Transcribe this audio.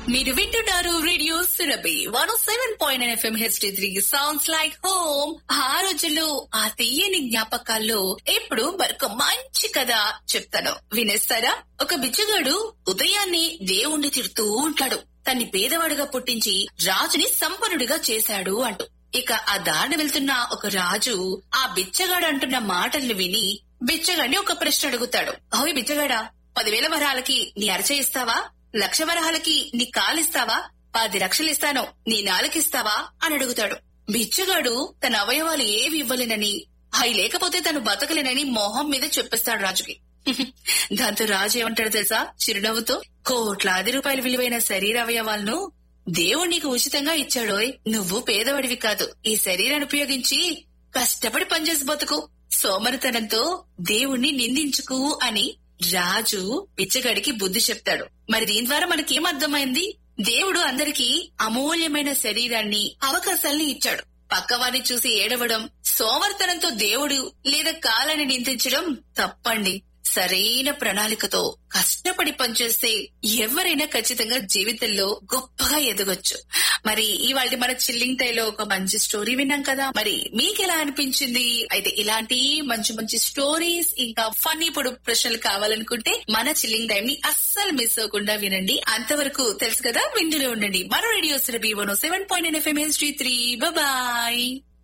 మీరు వింటున్నారు radio Surabhi one seven point nine FM HD three sounds like home ఆ రోజుల్లో ఆ తీయని జ్ఞాపకాల్లో ఎప్పుడు మరొక మంచి కథ చెప్తాను వినేస్తారా ఒక బిచ్చగాడు ఉదయాన్నే దేవుణ్ణి తిడుతూ ఉంటాడు తన్ని పేదవాడిగా పుట్టించి రాజుని సంపన్నుడిగా చేశాడు అంటూ ఇక ఆ దారిన వెళ్తున్న ఒక రాజు ఆ బిచ్చగాడు అంటున్న మాటల్ని విని బిచ్చగాడిని ఒక ప్రశ్న అడుగుతాడు ఓయ్ బిచ్చగాడా పదివేల వరాలకి నీ అరచ ఇస్తావా లక్ష వరహాలకి నీ కాలిస్తావా పది లక్షలు ఇస్తాను నీ నాలుకిస్తావా అని అడుగుతాడు బిచ్చగాడు తన అవయవాలు ఏవి ఇవ్వలేనని అవి లేకపోతే తను బతకలేనని మొహం మీద చెప్పేస్తాడు రాజుకి దాంతో రాజు ఏమంటాడు తెలుసా చిరునవ్వుతో కోట్లాది రూపాయల విలువైన శరీర అవయవాలను దేవుడు నీకు ఉచితంగా ఇచ్చాడోయ్ నువ్వు పేదవాడివి కాదు ఈ శరీరాన్ని ఉపయోగించి కష్టపడి పనిచేసి బతుకు సోమరితనంతో దేవుణ్ణి నిందించుకు అని రాజు పిచ్చగాడికి బుద్ధి చెప్తాడు మరి దీని ద్వారా మనకేం అర్థమైంది దేవుడు అందరికీ అమూల్యమైన శరీరాన్ని అవకాశాల్ని ఇచ్చాడు పక్కవారిని చూసి ఏడవడం సోమర్తనంతో దేవుడు లేదా కాలని నిందించడం తప్పండి సరైన ప్రణాళికతో కష్టపడి పనిచేస్తే ఎవరైనా ఖచ్చితంగా జీవితంలో గొప్పగా ఎదగొచ్చు మరి ఇవాళ మన చిల్లింగ్ టైలో ఒక మంచి స్టోరీ విన్నాం కదా మరి మీకెలా అనిపించింది అయితే ఇలాంటి మంచి మంచి స్టోరీస్ ఇంకా ఫన్నీ పొడు ప్రశ్నలు కావాలనుకుంటే మన చిల్లింగ్ టైం ని అస్సలు మిస్ అవ్వకుండా వినండి అంతవరకు తెలుసు కదా వింటూనే ఉండండి మరో radio Surabhi one seven point FM three bye